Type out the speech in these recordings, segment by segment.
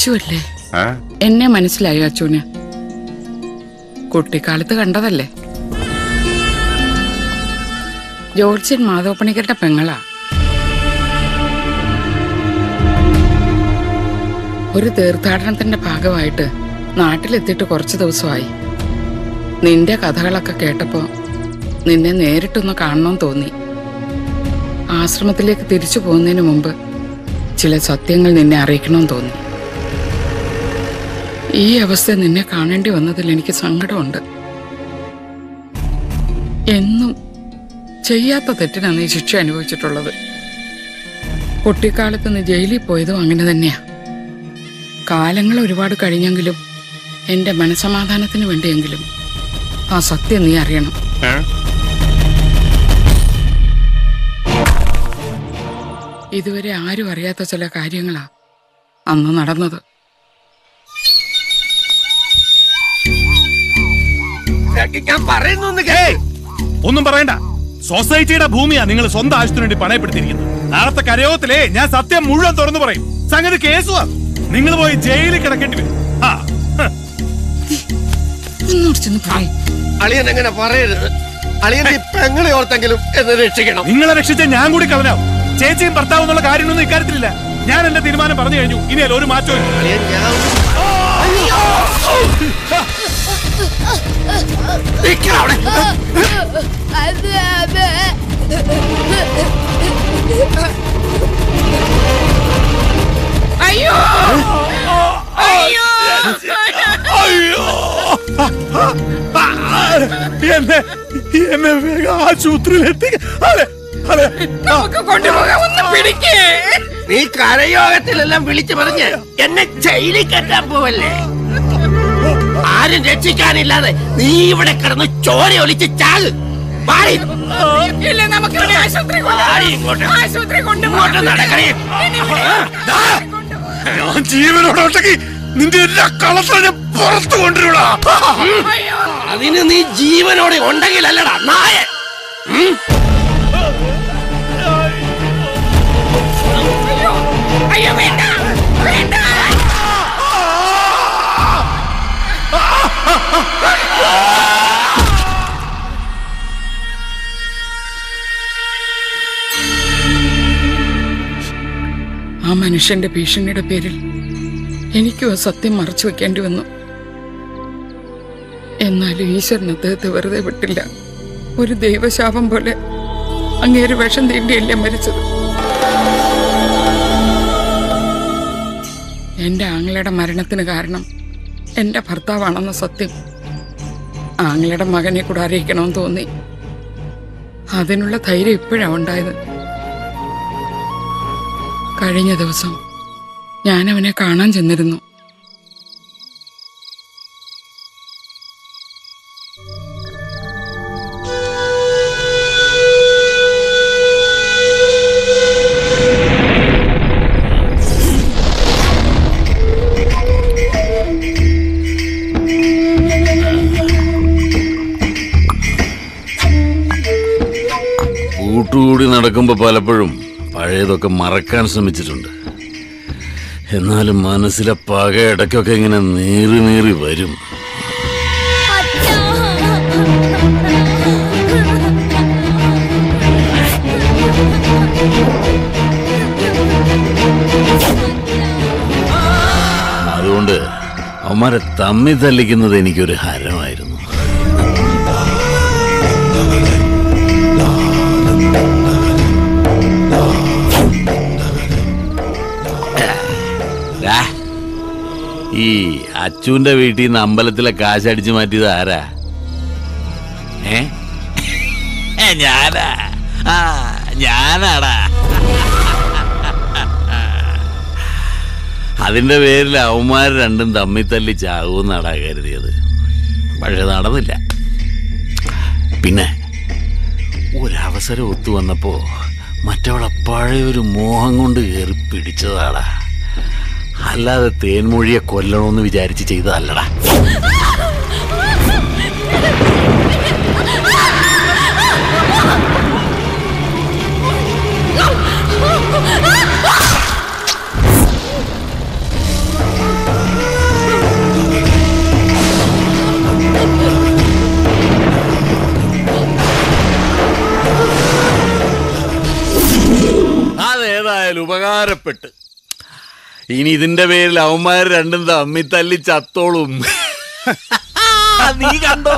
അച്ചു അല്ലേ ഏ? എന്നെ മനസ്സിലായി അച്ചുവിന് കുട്ടിക്കാലത്ത് കണ്ടതല്ലേ ജോർജിയൻ മാധവപ്പണിക്കരുടെ പെങ്ങളാ ഒരു തീർത്ഥാടനത്തിന്റെ ഭാഗമായിട്ട് നാട്ടിലെത്തിയിട്ട് കുറച്ച് ദിവസമായി നിന്റെ കഥകളൊക്കെ കേട്ടപ്പോ നിന്നെ നേരിട്ടൊന്ന് കാണണമെന്ന് തോന്നി ആശ്രമത്തിലേക്ക് തിരിച്ചു പോകുന്നതിന് മുമ്പ് ചില സത്യങ്ങൾ നിന്നെ അറിയിക്കണമെന്ന് തോന്നി ഈ അവസ്ഥ നിന്നെ കാണേണ്ടി വന്നതിൽ എനിക്ക് സങ്കടമുണ്ട് എന്നും ചെയ്യാത്ത തെറ്റിനാണ് നീ ശിക്ഷ അനുഭവിച്ചിട്ടുള്ളത് കുട്ടിക്കാലത്ത് നീ ജയിലിൽ പോയതും അങ്ങനെ തന്നെയാ കാലങ്ങൾ ഒരുപാട് കഴിഞ്ഞെങ്കിലും എന്റെ മനസമാധാനത്തിന് വേണ്ടിയെങ്കിലും ആ സത്യം നീ അറിയണം ഏ? ഇതുവരെ ആരും അറിയാത്ത ചില കാര്യങ്ങളാ അന്ന് നടന്നത് ഞാൻ പറയുന്നു കേ ഒന്നും പറയണ്ട സൊസൈറ്റിയുടെ ഭൂമിയാ നിങ്ങൾ സ്വന്തം ആവശ്യത്തിന് വേണ്ടി പണയപ്പെടുത്തിയിരിക്കുന്നത് നാളത്തെ കരയോത്തിലേ ഞാൻ സത്യം മുഴുവൻ തുറന്നു പറയും സംഗതി കേസുവാ നിങ്ങൾ പോയി ജയിലിൽ കിടക്കേണ്ടി വരും ആ, ഹ്. ഒന്നുകൂടി ചെന്ന് പറയും അളിയൻ അങ്ങനെ പറയരുത് അളിയൻ ഈ പെങ്ങളെ ഓർത്തെങ്കിലും എന്നെ രക്ഷിക്കണം നിങ്ങളെ രക്ഷിച്ച ഞാൻ കൂടി കളനാവും ചേച്ചിയും ഭർത്താവും എന്നുള്ള കാര്യമൊന്നും ഇക്കാര്യത്തിലില്ല ഞാൻ എന്റെ തീരുമാനം പറഞ്ഞു കഴിഞ്ഞു ഇനി ഒരു മാറ്റവും ഇല്ല. അളിയൻ ഞാൻ നിക്കണം അവിടെ അയ്യോ അയ്യോ അയ്യോ ആ, ആ, എന്നെ എന്നെ വേഗം ആശുപത്രിയിലെത്തി അതെ അതെ ആ, നമുക്ക് കൊണ്ടുപോകാൻ ഒന്ന് പിടിക്കേ നീ കരയോഗത്തിലെല്ലാം വിളിച്ചു പറഞ്ഞ് എന്നെ ജയിലിൽ കെട്ടാൻ പോവല്ലേ ആരും രക്ഷിക്കാനില്ലാതെ നീ ഇവിടെ കിടന്ന് ചോര ഒലിച്ച് ചാക് മാറി ഇല്ല നമുക്ക് ഇവിടെ ആശുപത്രി മാറി ഇങ്ങോട്ട് ആശുപത്രി ഇങ്ങോട്ട് നടക്കണേ ദാ. ഞാൻ ജീവനോടെ ഉണ്ടെങ്കിൽ നിന്റെ എല്ലാ കളത്തിലും ഞാൻ പുറത്തു കൊണ്ടുവരൂടാ അതിന് നീ ജീവനോടെ ഉണ്ടെങ്കിലല്ലടാ നായ അയ്യോ വേണ്ട വേണ്ട ആ മനുഷ്യന്റെ ഭീഷണിയുടെ പേരിൽ എനിക്കും ആ സത്യം മറച്ചു വെക്കേണ്ടി വന്നു എന്നാലും ഈശ്വരൻ അദ്ദേഹത്തെ വെറുതെ വിട്ടില്ല ഒരു ദൈവശാപം പോലെ അങ്ങേര് വിഷം തീണ്ടിയല്ലേ മരിച്ചത് എന്റെ ആങ്ങളയുടെ മരണത്തിന് കാരണം എന്റെ ഭർത്താവാണെന്ന സത്യം ആങ്ങളയുടെ മകനെ കൂടെ അറിയിക്കണമെന്ന് തോന്നി അതിനുള്ള ധൈര്യം ഇപ്പോഴാ ഉണ്ടായത് കഴിഞ്ഞ ദിവസം ഞാൻ അവനെ കാണാൻ ചെന്നിരുന്നു കൂട്ടുകൂടി നടക്കുമ്പോൾ പലപ്പോഴും പഴയതൊക്കെ മറക്കാൻ ശ്രമിച്ചിട്ടുണ്ട് എന്നാലും മനസ്സിലെ പക ഇടയ്ക്കൊക്കെ ഇങ്ങനെ നീറി നീറി വരും അതുകൊണ്ട് അവന്മാരെ തമ്മി തല്ലിക്കുന്നത് എനിക്കൊരു ഹരമായിരുന്നു ദാ, ഈ അച്ചുവിന്റെ വീട്ടിൽ നിന്ന് അമ്പലത്തിലെ കാശ് അടിച്ചു മാറ്റിയത് ആരാ ഏ ഏ, ഞാനാ ആ ഞാനാടാ അതിന്റെ പേരിൽ അവന്മാർ രണ്ടും തമ്മി തല്ലി ചാകുമെന്നാടാ കരുതിയത് പക്ഷെ നടന്നില്ല പിന്നെ ഒരവസരം ഒത്തു വന്നപ്പോ മറ്റവളെ പഴയൊരു മോഹം കൊണ്ട് കയറി പിടിച്ചതാടാ അല്ലാതെ തേൻമൊഴിയെ കൊല്ലണമെന്ന് വിചാരിച്ച് ചെയ്തതല്ലടാ എന്തായാലും ഉപകാരപ്പെട്ട് ഇനി ഇതിന്റെ പേരിൽ അവന്മാർ രണ്ടും തമ്മി തല്ലി ചത്തോളും നീ കണ്ടോ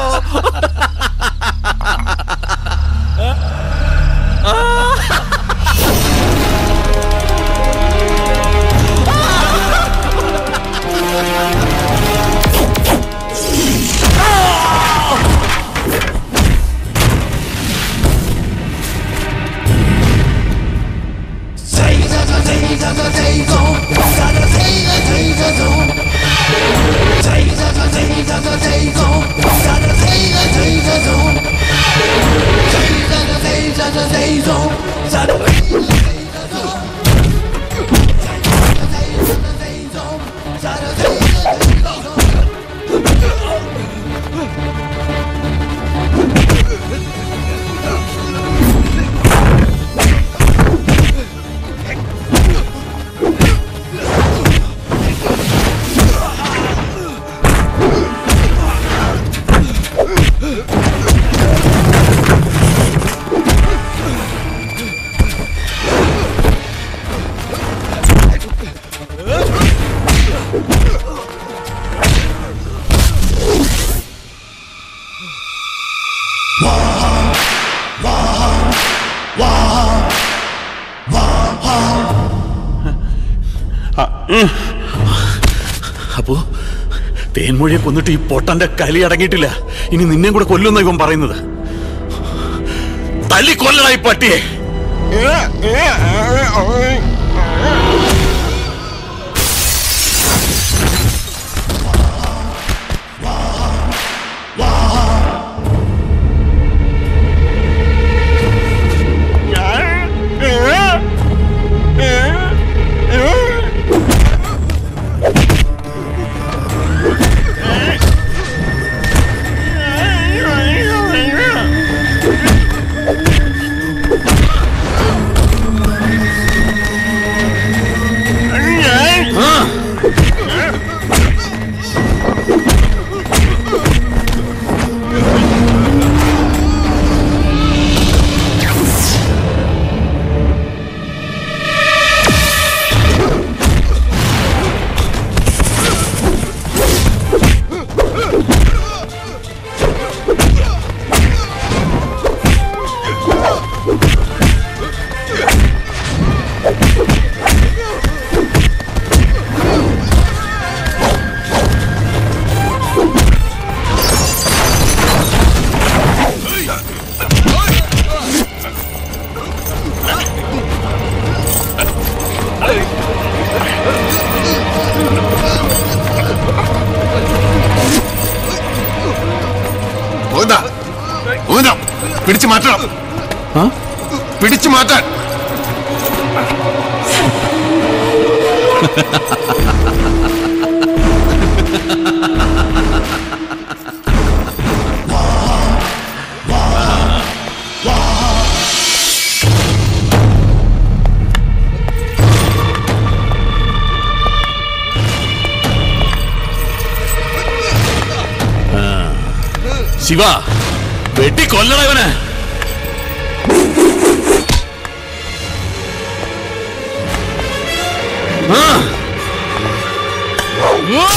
അപ്പോ തേൻമൊഴിയെ കൊന്നിട്ട് ഈ പൊട്ടന്റെ കലി അടങ്ങിയിട്ടില്ല ഇനി നിന്നെ കൂടെ കൊല്ലുന്ന ഇവൻ പറയുന്നത് തല്ലി കൊല്ലടാ ഈ പട്ടിയെ ഗോവിന്ദ ഗോവിന്ദ പിടിച്ചു മാറ്റണം പിടിച്ചു മാറ്റാൻ ശിവ വെട്ടി കൊല്ലടാ ഇവനെ ആ. ആ.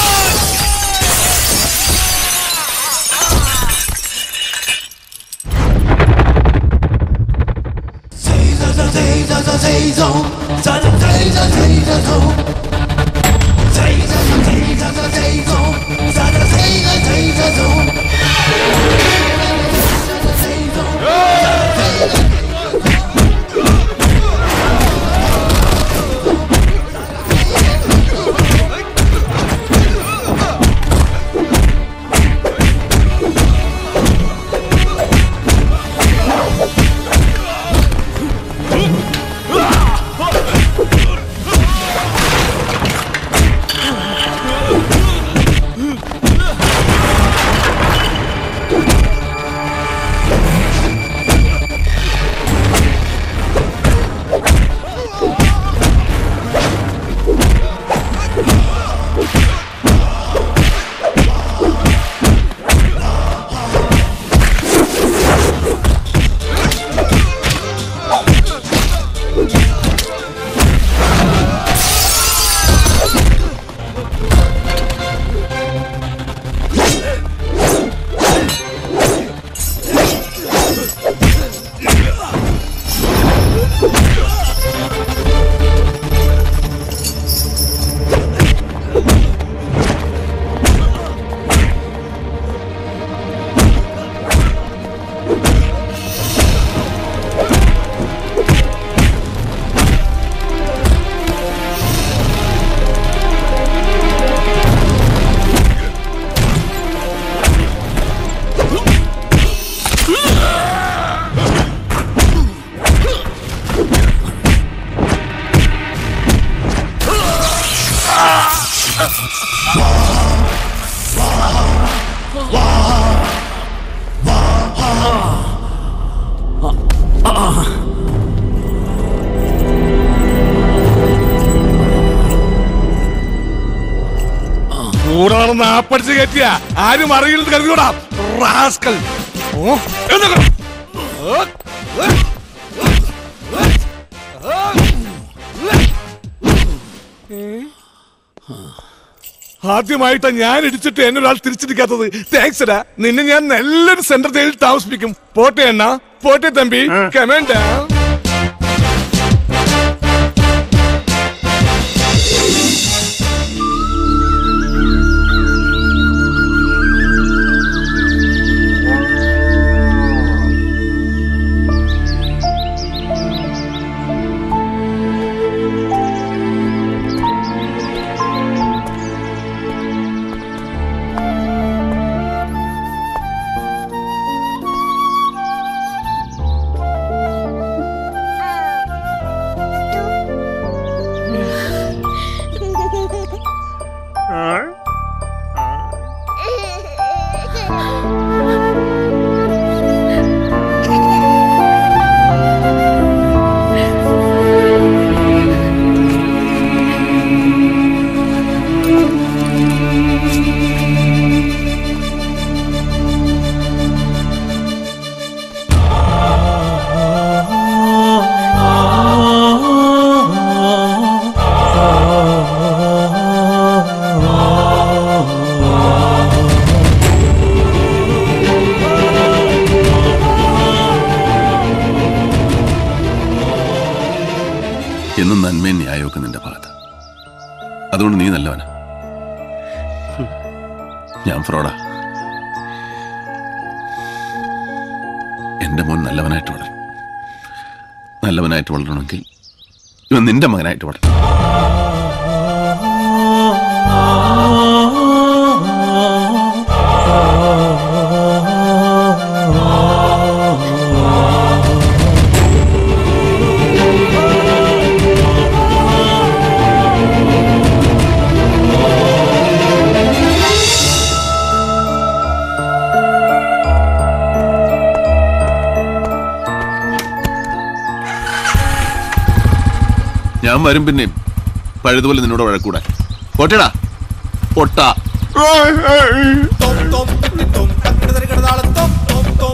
നാപ്പടിച്ച് കയറ്റിയ ആരും അറിയില്ലെന്ന് കരുതിയോടാ റാസ്കൽ ഓ, എന്നൊക്കെ. ഓ, ആദ്യമായിട്ടാ ഞാൻ ഇടിച്ചിട്ട് എന്നെ ഒരാൾ തിരിച്ചിരിക്കാത്തത് താങ്ക്സ് എടാ നിന്നെ ഞാൻ നല്ലൊരു സെന്റർ ജയിലിൽ താമസിപ്പിക്കും പോട്ടെ അണ്ണ പോട്ടെ തമ്പി കമേണ്ട എന്നും നന്മയും ന്യായമൊക്കെ നിന്റെ ഭാഗത്ത് അതുകൊണ്ട് നീ നല്ലവനാ ഞാൻ ഫ്രോഡാ എന്റെ മോൻ നല്ലവനായിട്ട് വളരും നല്ലവനായിട്ട് വളരണമെങ്കിൽ ഇവൻ നിന്റെ മകനായിട്ട് വളരും ഞാൻ വരും പിന്നെ പഴുതുപോലെ നിന്നോട് വഴക്കൂടാൻ പോട്ടേടാ പൊട്ട tom tom tom tom tom tom tom tom tom